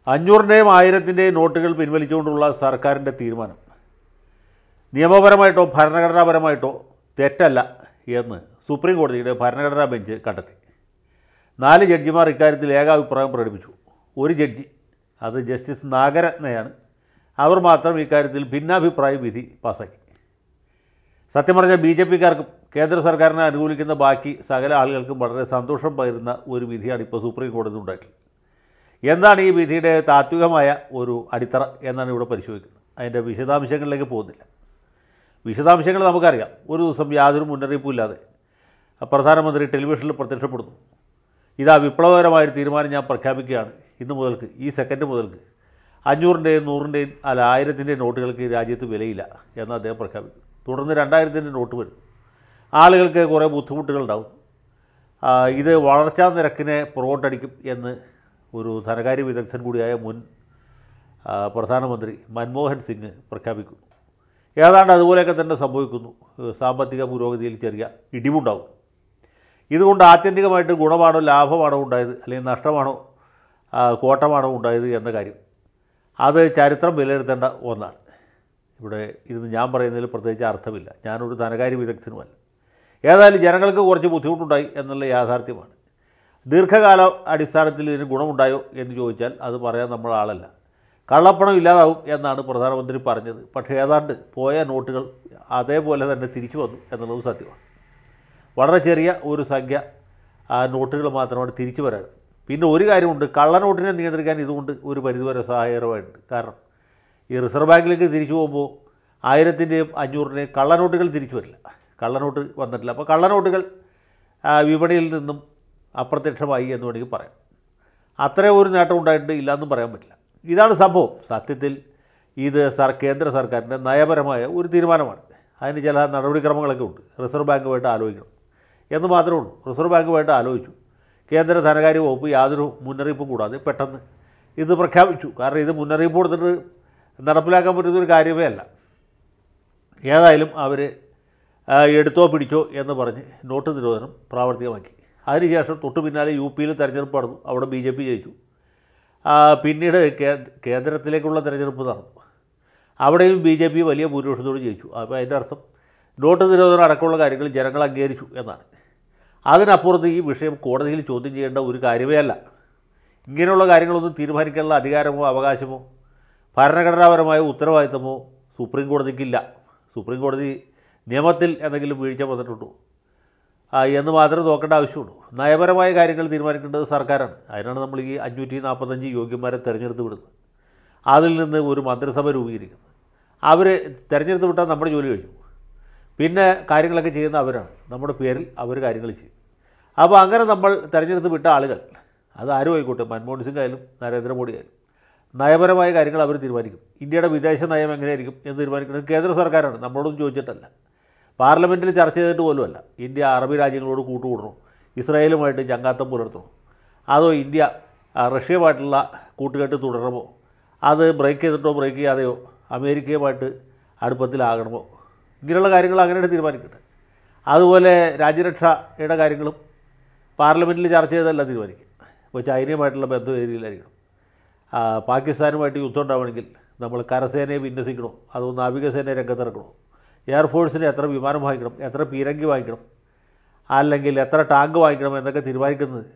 അഞ്ഞൂറിൻ്റെയും ആയിരത്തിൻ്റെയും നോട്ടുകൾ പിൻവലിച്ചുകൊണ്ടുള്ള സർക്കാരിൻ്റെ തീരുമാനം നിയമപരമായിട്ടോ ഭരണഘടനാപരമായിട്ടോ തെറ്റല്ല എന്ന് സുപ്രീം കോടതിയുടെ ഭരണഘടനാ ബെഞ്ച് കണ്ടെത്തി നാല് ജഡ്ജിമാർ ഇക്കാര്യത്തിൽ ഏകാഭിപ്രായം പ്രകടിപ്പിച്ചു ഒരു ജഡ്ജി അത് ജസ്റ്റിസ് നാഗരത്നയാണ് അവർ മാത്രം ഇക്കാര്യത്തിൽ ഭിന്നാഭിപ്രായ വിധി പാസാക്കി സത്യം പറഞ്ഞാൽ ബി ജെ പിക്കാർക്കും കേന്ദ്ര സർക്കാരിനെ അനുകൂലിക്കുന്ന ബാക്കി സകല ആളുകൾക്കും വളരെ സന്തോഷം പകരുന്ന ഒരു വിധിയാണ് ഇപ്പോൾ സുപ്രീം കോടതി ഉണ്ടായിട്ടുള്ളത് എന്താണ് ഈ വിധിയുടെ താത്വികമായ ഒരു അടിത്തറ എന്നാണ് ഇവിടെ പരിശോധിക്കുന്നത് അതിൻ്റെ വിശദാംശങ്ങളിലേക്ക് പോകുന്നില്ല വിശദാംശങ്ങൾ നമുക്കറിയാം ഒരു ദിവസം യാതൊരു മുന്നറിയിപ്പും ഇല്ലാതെ പ്രധാനമന്ത്രി ടെലിവിഷനിൽ പ്രത്യക്ഷപ്പെടുന്നു ഇതാ വിപ്ലവകരമായൊരു തീരുമാനം ഞാൻ പ്രഖ്യാപിക്കുകയാണ് ഇന്ന് മുതൽക്ക് ഈ സെക്കൻഡ് മുതൽക്ക് അഞ്ഞൂറിൻ്റെയും നൂറിൻ്റെയും അല്ല ആയിരത്തിൻ്റെയും നോട്ടുകൾക്ക് ഈ രാജ്യത്ത് വിലയില്ല എന്ന് അദ്ദേഹം പ്രഖ്യാപിക്കും തുടർന്ന് രണ്ടായിരത്തിൻ്റെ നോട്ട് വരും ആളുകൾക്ക് കുറേ ബുദ്ധിമുട്ടുകളുണ്ടാവും ആ, ഇത് വളർച്ചാ നിരക്കിനെ പുറകോട്ടടിക്കും എന്ന് ഒരു ധനകാര്യ വിദഗ്ധൻ കൂടിയായ മുൻ ആ, പ്രധാനമന്ത്രി മൻമോഹൻ സിംഗ് പ്രഖ്യാപിക്കുന്നു ഏതാണ്ട് അതുപോലെയൊക്കെ തന്നെ സംഭവിക്കുന്നു ഏഹ് സാമ്പത്തിക പുരോഗതിയിൽ ചെറിയ ഇടിവുണ്ടാവും ഇതുകൊണ്ട് ആത്യന്തികമായിട്ട് ഗുണമാണോ ലാഭമാണോ ഉണ്ടായത് അല്ലെങ്കിൽ നഷ്ടമാണോ ആ, കോട്ടമാണോ ഉണ്ടായത് എന്ന കാര്യം അത് ചരിത്രം വിലയിരുത്തേണ്ട ഒന്നാണ് ഇവിടെ ഇരുന്ന് ഞാൻ പറയുന്നതിൽ പ്രത്യേകിച്ച് അർത്ഥമില്ല ഞാനൊരു ധനകാര്യ വിദഗ്ധനുമല്ല ഏതായാലും ജനങ്ങൾക്ക് കുറച്ച് ബുദ്ധിമുട്ടുണ്ടായി എന്നുള്ള യാഥാർത്ഥ്യമാണ് ദീർഘകാല അടിസ്ഥാനത്തിൽ ഇതിന് ഗുണമുണ്ടായോ എന്ന് ചോദിച്ചാൽ അത് പറയാൻ നമ്മൾ ആളല്ല കള്ളപ്പണം ഇല്ലാതാവും എന്നാണ് പ്രധാനമന്ത്രി പറഞ്ഞത് പക്ഷേ ഏതാണ്ട് പോയ നോട്ടുകൾ അതേപോലെ തന്നെ തിരിച്ചു വന്നു എന്നുള്ളത് സത്യമാണ് വളരെ ചെറിയ ഒരു സംഖ്യ ആ നോട്ടുകൾ മാത്രമാണ് തിരിച്ചു വരാറ് പിന്നെ ഒരു കാര്യമുണ്ട് കള്ളനോട്ടിനെ നിയന്ത്രിക്കാൻ ഇതുകൊണ്ട് ഒരു പരിധിവരെ സഹായകരമായിട്ടുണ്ട് കാരണം ഈ റിസർവ് ബാങ്കിലേക്ക് തിരിച്ചു പോകുമ്പോൾ ആയിരത്തിൻ്റെയും അഞ്ഞൂറിൻ്റെയും കള്ളനോട്ടുകൾ തിരിച്ചു വരില്ല കള്ളനോട്ട് വന്നിട്ടില്ല അപ്പോൾ കള്ളനോട്ടുകൾ ആ, വിപണിയിൽ നിന്നും അപ്രത്യക്ഷമായി എന്ന് വേണമെങ്കിൽ പറയാം അത്രയും ഒരു നേട്ടം ഉണ്ടായിട്ട് ഇല്ലയെന്നും പറയാൻ പറ്റില്ല ഇതാണ് സംഭവം സത്യത്തിൽ ഇത് സർ കേന്ദ്ര സർക്കാരിൻ്റെ നയപരമായ ഒരു തീരുമാനമാണ് അതിന് ചില നടപടിക്രമങ്ങളൊക്കെ ഉണ്ട് റിസർവ് ബാങ്കുമായിട്ട് ആലോചിക്കണം എന്ന് മാത്രമേ ഉള്ളൂ റിസർവ് ബാങ്കുമായിട്ട് ആലോചിച്ചു കേന്ദ്ര ധനകാര്യ വകുപ്പ് യാതൊരു മുന്നറിയിപ്പും കൂടാതെ പെട്ടെന്ന് ഇത് പ്രഖ്യാപിച്ചു കാരണം ഇത് മുന്നറിയിപ്പ് കൊടുത്തിട്ട് നടപ്പിലാക്കാൻ പറ്റുന്ന ഒരു കാര്യമേ അല്ല ഏതായാലും അവർ എടുത്തോ പിടിച്ചോ എന്ന് പറഞ്ഞ് നോട്ട് നിരോധനം പ്രാവർത്തികമാക്കി അതിനുശേഷം തൊട്ടു പിന്നാലെ യു പിയിൽ തെരഞ്ഞെടുപ്പ് നടന്നു അവിടെ ബി ജെ പി ജയിച്ചു ആ, പിന്നീട് കേ- കേന്ദ്രത്തിലേക്കുള്ള തെരഞ്ഞെടുപ്പ് നടന്നു അവിടെയും ബി ജെ പി വലിയ ഭൂരിപക്ഷത്തോട് ജയിച്ചു അപ്പോൾ അതിൻ്റെ അർത്ഥം നോട്ട് നിരോധനം അടക്കമുള്ള കാര്യങ്ങൾ ജനങ്ങൾ അംഗീകരിച്ചു എന്നാണ് അതിനപ്പുറത്ത് ഈ വിഷയം കോടതിയിൽ ചോദ്യം ചെയ്യേണ്ട ഒരു കാര്യമേ അല്ല ഇങ്ങനെയുള്ള കാര്യങ്ങളൊന്നും തീരുമാനിക്കാനുള്ള അധികാരമോ അവകാശമോ ഭരണഘടനാപരമായ ഉത്തരവാദിത്തമോ സുപ്രീം കോടതിക്കില്ല സുപ്രീം കോടതി നിയമത്തിൽ എന്തെങ്കിലും വീഴ്ച വന്നിട്ടുണ്ടോ ആ, എന്ന് മാത്രമേ നോക്കേണ്ട ആവശ്യമുള്ളൂ നയപരമായ കാര്യങ്ങൾ തീരുമാനിക്കേണ്ടത് സർക്കാരാണ് അതിനാണ് നമ്മൾ ഈ അഞ്ഞൂറ്റി നാൽപ്പത്തഞ്ച് യോഗ്യന്മാരെ തിരഞ്ഞെടുത്ത് വിടുന്നത് അതിൽ നിന്ന് ഒരു മന്ത്രിസഭ രൂപീകരിക്കുന്നത് അവർ തിരഞ്ഞെടുത്ത് വിട്ടാൽ നമ്മുടെ ജോലി കഴിഞ്ഞു പിന്നെ കാര്യങ്ങളൊക്കെ ചെയ്യുന്ന അവരാണ് നമ്മുടെ പേരിൽ അവർ കാര്യങ്ങൾ ചെയ്യും അപ്പോൾ അങ്ങനെ നമ്മൾ തിരഞ്ഞെടുത്ത് വിട്ട ആളുകൾ അത് ആരും ആയിക്കോട്ടെ മൻമോഹൻ സിംഗ് ആയാലും നരേന്ദ്രമോദി ആയാലും നയപരമായ കാര്യങ്ങൾ അവർ തീരുമാനിക്കും ഇന്ത്യയുടെ വിദേശ നയം എങ്ങനെയായിരിക്കും എന്ന് തീരുമാനിക്കുന്നത് കേന്ദ്ര സർക്കാരാണ് നമ്മളോടൊന്നും ചോദിച്ചിട്ടല്ല പാർലമെൻറ്റിൽ ചർച്ച ചെയ്തിട്ട് പോലുമല്ല ഇന്ത്യ അറബി രാജ്യങ്ങളോട് കൂട്ടുകൂടണോ ഇസ്രായേലുമായിട്ട് ചങ്ങാത്തം പുലർത്തണോ അതോ ഇന്ത്യ ആ, റഷ്യയുമായിട്ടുള്ള കൂട്ടുകെട്ട് തുടരണമോ അത് ബ്രേക്ക് ചെയ്തിട്ടോ ബ്രേക്ക് ചെയ്യാതെയോ അമേരിക്കയുമായിട്ട് അടുപ്പത്തിലാകണമോ ഇങ്ങനെയുള്ള കാര്യങ്ങൾ അങ്ങനെയാണ് തീരുമാനിക്കട്ടെ അതുപോലെ രാജ്യരക്ഷയുടെ കാര്യങ്ങളും പാർലമെൻറ്റിൽ ചർച്ച ചെയ്തല്ല തീരുമാനിക്കും ഇപ്പോൾ ചൈനയുമായിട്ടുള്ള ബന്ധം ഏത് രീതിയിലായിരിക്കണം ആ, പാകിസ്ഥാനുമായിട്ട് യുദ്ധം ഉണ്ടാവണമെങ്കിൽ നമ്മൾ കരസേനയെ വിന്യസിക്കണോ അതോ നാവികസേനയെ രംഗത്തിറക്കണോ എയർഫോഴ്സിന് എത്ര വിമാനം വാങ്ങിക്കണം എത്ര പീരങ്കി വാങ്ങിക്കണം അല്ലെങ്കിൽ എത്ര ടാങ്ക് വാങ്ങിക്കണം എന്നൊക്കെ തീരുമാനിക്കുന്നത്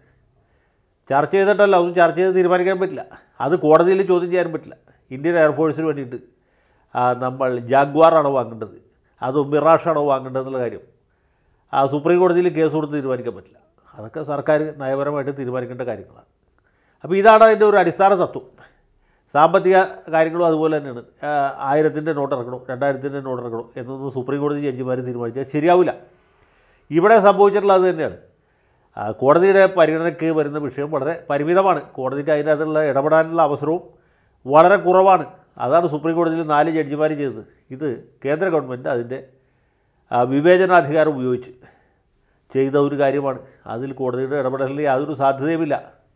ചർച്ച ചെയ്തിട്ടല്ല ഒന്നും ചർച്ച ചെയ്ത് തീരുമാനിക്കാൻ പറ്റില്ല അത് കോടതിയിൽ ചോദ്യം ചെയ്യാൻ പറ്റില്ല ഇന്ത്യൻ എയർഫോഴ്സിന് വേണ്ടിയിട്ട് ആ, നമ്മൾ ജാഗ്വാറാണോ വാങ്ങേണ്ടത് അതോ മിറാഷാണോ വാങ്ങേണ്ടത് എന്നുള്ള കാര്യം ആ സുപ്രീം കോടതിയിൽ കേസ് കൊടുത്ത് തീരുമാനിക്കാൻ പറ്റില്ല അതൊക്കെ സർക്കാർ നയപരമായിട്ട് തീരുമാനിക്കേണ്ട കാര്യങ്ങളാണ് അപ്പോൾ ഇതാണ് അതിൻ്റെ ഒരു അടിസ്ഥാന തത്വം സാമ്പത്തിക കാര്യങ്ങളും അതുപോലെ തന്നെയാണ് ആ, ആയിരത്തിൻ്റെ നോട്ട് ഇറക്കണോ രണ്ടായിരത്തിൻ്റെ നോട്ട് ഇറക്കണോ എന്നൊന്നും സുപ്രീം കോടതി ജഡ്ജിമാർ തീരുമാനിച്ചാൽ ശരിയാവില്ല ഇവിടെ സംഭവിച്ചിട്ടുള്ളത് അത് തന്നെയാണ് ആ, കോടതിയുടെ പരിഗണനയ്ക്ക് വരുന്ന വിഷയം വളരെ പരിമിതമാണ് കോടതിക്ക് അതിനകത്തുള്ള ഇടപെടാനുള്ള അവസരവും വളരെ കുറവാണ് അതാണ് സുപ്രീം കോടതിയിൽ നാല് ജഡ്ജിമാർ ചെയ്തത് ഇത് കേന്ദ്ര ഗവൺമെൻറ് അതിൻ്റെ ആ, വിവേചനാധികാരം ഉപയോഗിച്ച് ചെയ്ത ഒരു കാര്യമാണ് അതിൽ കോടതിയുടെ ഇടപെടലിൽ യാതൊരു സാധ്യതയുമില്ല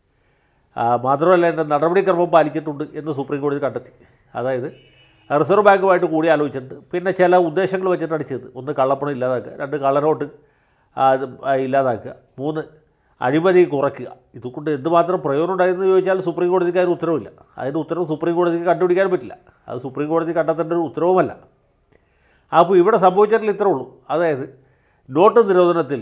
ആ, മാത്രമല്ല എൻ്റെ നടപടിക്രമം പാലിച്ചിട്ടുണ്ട് എന്ന് സുപ്രീം കോടതി കണ്ടെത്തി അതായത് റിസർവ് ബാങ്കുമായിട്ട് കൂടി ആലോചിച്ചിട്ടുണ്ട് പിന്നെ ചില ഉദ്ദേശങ്ങൾ വെച്ചിട്ടാണ് ചെയ്തത് ഒന്ന് കള്ളപ്പണം ഇല്ലാതാക്കുക രണ്ട് കള്ളനോട്ട് ആ, ഇത്, ആ, ഇല്ലാതാക്കുക മൂന്ന് അഴിമതി കുറയ്ക്കുക ഇതുകൊണ്ട് എന്തുമാത്രം പ്രയോജനം ഉണ്ടായെന്ന് ചോദിച്ചാൽ സുപ്രീം കോടതിക്ക് അതിന് ഉത്തരവില്ല അതിൻ്റെ ഉത്തരവ് സുപ്രീം കോടതിക്ക് കണ്ടുപിടിക്കാൻ പറ്റില്ല അത് സുപ്രീം കോടതി കണ്ടെത്തേണ്ട ഒരു ഉത്തരവുമല്ല അപ്പോൾ ഇവിടെ സംഭവിച്ചിട്ടില്ല ഇത്രേ ഉള്ളൂ അതായത് നോട്ട് നിരോധനത്തിൽ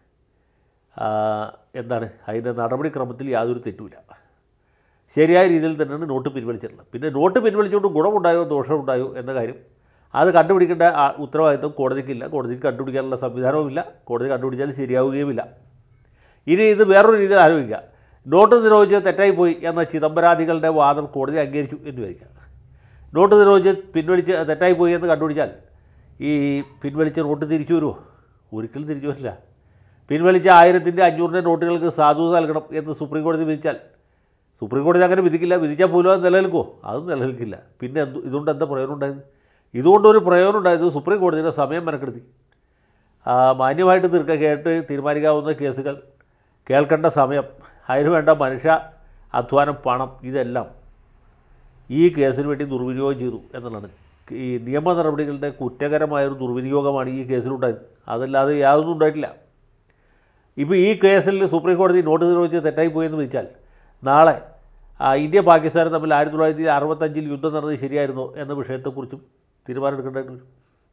ആ, എന്താണ് അതിൻ്റെ നടപടിക്രമത്തിൽ യാതൊരു തെറ്റുമില്ല ശരിയായ രീതിയിൽ തന്നെയാണ് നോട്ട് പിൻവലിച്ചിട്ടുള്ളത് പിന്നെ നോട്ട് പിൻവലിച്ചുകൊണ്ട് ഗുണമുണ്ടായോ ദോഷമുണ്ടായോ എന്ന കാര്യം അത് കണ്ടുപിടിക്കേണ്ട ആ- ഉത്തരവാദിത്വം കോടതിക്കില്ല കോടതിക്ക് കണ്ടുപിടിക്കാനുള്ള സംവിധാനവുമില്ല കോടതി കണ്ടുപിടിച്ചാൽ ശരിയാവുകയുമില്ല ഇനി ഇത് വേറൊരു രീതിയിൽ ആലോചിക്കുക നോട്ട് നിരോധിച്ച് തെറ്റായിപ്പോയി എന്ന ചിദംബരാദികളുടെ വാദം കോടതി അംഗീകരിച്ചു എന്ന് വരിക നോട്ട് നിരോധിച്ച് പിൻവലിച്ച് തെറ്റായിപ്പോയി എന്ന് കണ്ടുപിടിച്ചാൽ ഈ പിൻവലിച്ച നോട്ട് തിരിച്ചു വരുമോ ഒരിക്കലും തിരിച്ചു വരില്ല പിൻവലിച്ച ആയിരത്തിൻ്റെ അഞ്ഞൂറിൻ്റെ നോട്ടുകൾക്ക് സാധുത നൽകണം എന്ന് സുപ്രീം കോടതി വിധിച്ചാൽ സുപ്രീം കോടതി അങ്ങനെ വിധിക്കില്ല വിധിച്ചാൽ പോലും അത് നിലനിൽക്കുമോ അത് നിലനിൽക്കില്ല പിന്നെ എന്ത് ഇതുകൊണ്ട് എന്താ പ്രയോജനം ഉണ്ടായത് ഇതുകൊണ്ടൊരു പ്രയോജനം ഉണ്ടായത് സുപ്രീം കോടതിയുടെ സമയം മെനക്കെടുത്തി ആ, മാന്യമായിട്ട് തീർക്ക കേട്ട് തീരുമാനിക്കാവുന്ന കേസുകൾ കേൾക്കേണ്ട സമയം അതിന് വേണ്ട മനുഷ്യ അധ്വാനം പണം ഇതെല്ലാം ഈ കേസിന് വേണ്ടി ദുർവിനിയോഗം ചെയ്തു എന്നുള്ളതാണ് ഈ നിയമ നടപടികളുടെ കുറ്റകരമായൊരു ദുർവിനിയോഗമാണ് ഈ കേസിലുണ്ടായത് അതല്ലാതെ യാതൊന്നും ഉണ്ടായിട്ടില്ല ഇപ്പോൾ ഈ കേസിൽ സുപ്രീം കോടതി നോട്ട് നിരോധിച്ച് തെറ്റായി പോയെന്ന് വിധിച്ചാൽ നാളെ ആ, ഇന്ത്യ പാകിസ്ഥാനും തമ്മിൽ ആയിരത്തി തൊള്ളായിരത്തി അറുപത്തഞ്ചിൽ യുദ്ധം നടന്നത് ശരിയായിരുന്നോ എന്ന വിഷയത്തെക്കുറിച്ചും തീരുമാനമെടുക്കേണ്ടതായിട്ട് വരും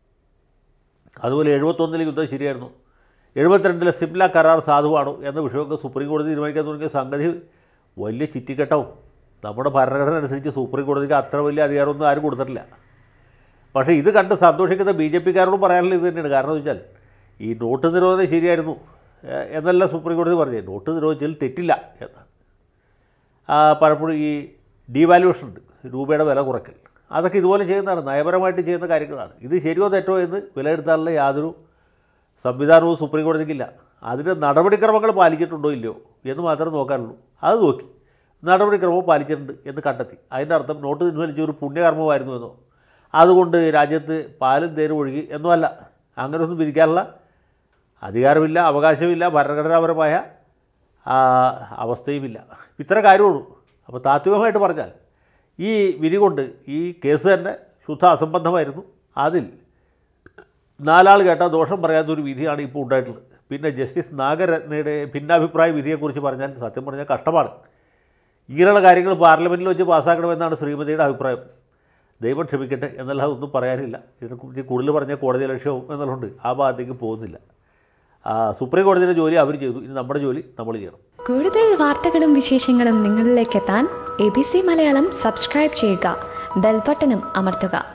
അതുപോലെ എഴുപത്തൊന്നിലെ യുദ്ധം ശരിയായിരുന്നു എഴുപത്തിരണ്ടിലെ സിംല കരാർ സാധുവാണോ എന്ന വിഷയമൊക്കെ സുപ്രീം കോടതി തീരുമാനിക്കാൻ തുടങ്ങിയ സംഗതി വലിയ ചിറ്റിക്കെട്ടവും നമ്മുടെ ഭരണഘടന അനുസരിച്ച് സുപ്രീം കോടതിക്ക് അത്ര വലിയ അധികാരമൊന്നും ആരും കൊടുത്തിട്ടില്ല പക്ഷേ ഇത് കണ്ട് സന്തോഷിക്കുന്ന ബി ജെ പിക്കാരോടും പറയാനുള്ള ഇത് തന്നെയാണ് കാരണം എന്ന് വെച്ചാൽ ഈ നോട്ട് നിരോധനം ശരിയായിരുന്നു ഏഹ് എന്നല്ല സുപ്രീം കോടതി പറഞ്ഞത് നോട്ട് നിരോധിച്ചതിൽ തെറ്റില്ല എന്നാണ് ആ, പലപ്പോഴും ഈ ഡീവാലുവേഷൻ ഉണ്ട് രൂപയുടെ വില കുറയ്ക്കൽ അതൊക്കെ ഇതുപോലെ ചെയ്യുന്നതാണ് നയപരമായിട്ട് ചെയ്യുന്ന കാര്യങ്ങളാണ് ഇത് ശരിയോ തെറ്റോ എന്ന് വിലയിരുത്താനുള്ള യാതൊരു സംവിധാനവും സുപ്രീം കോടതിക്കില്ല അതിൻ്റെ നടപടിക്രമങ്ങൾ പാലിച്ചിട്ടുണ്ടോ ഇല്ലയോ എന്ന് മാത്രമേ നോക്കാനുള്ളൂ അത് നോക്കി നടപടിക്രമം പാലിച്ചിട്ടുണ്ട് എന്ന് കണ്ടെത്തി അതിൻ്റെ അർത്ഥം നോട്ട് പിൻവലിച്ച ഒരു പുണ്യകർമ്മമായിരുന്നു എന്നോ അതുകൊണ്ട് രാജ്യത്ത് പാലും തേനും ഒഴുകി എന്നോ അല്ല അങ്ങനെയൊന്നും വിധിക്കാനുള്ള അധികാരമില്ല അവകാശമില്ല ഭരണഘടനാപരമായ ആ, അവസ്ഥയുമില്ല ഇത്ര കാര്യമുള്ളൂ അപ്പോൾ താത്വികമായിട്ട് പറഞ്ഞാൽ ഈ വിധി കൊണ്ട് ഈ കേസ് തന്നെ ശുദ്ധ അസംബന്ധമായിരുന്നു അതിൽ നാലാൾ കേട്ട ദോഷം പറയാത്ത ഒരു വിധിയാണ് ഇപ്പോൾ ഉണ്ടായിട്ടുള്ളത് പിന്നെ ജസ്റ്റിസ് നാഗരത്നയുടെ ഭിന്നാഭിപ്രായ വിധിയെക്കുറിച്ച് പറഞ്ഞാൽ സത്യം പറഞ്ഞാൽ കഷ്ടമാണ് ഇങ്ങനെയുള്ള കാര്യങ്ങൾ പാർലമെൻറ്റിൽ വെച്ച് പാസ്സാക്കണമെന്നാണ് ശ്രീമതിയുടെ അഭിപ്രായം ദൈവം ക്ഷമിക്കട്ടെ എന്നല്ലാതെ ഒന്നും പറയാനില്ല ഇതിനെക്കുറിച്ച് കൂടുതൽ പറഞ്ഞ കോടതി ലക്ഷ്യവും എന്നുള്ളതുകൊണ്ട് ആ ഭാഗത്തേക്ക് പോകുന്നില്ല ആ, സുപ്രീം കോടതിയുടെ ജോലി അവർ ചെയ്തു ഇനി നമ്മുടെ ജോലി നമ്മൾ ചെയ്യണം കൂടുതൽ വാർത്തകളും വിശേഷങ്ങളും നിങ്ങളിലേക്ക് എത്താൻ A B C Malayalam subscribe ചെയ്യുക ബെൽബട്ടനും അമർത്തുക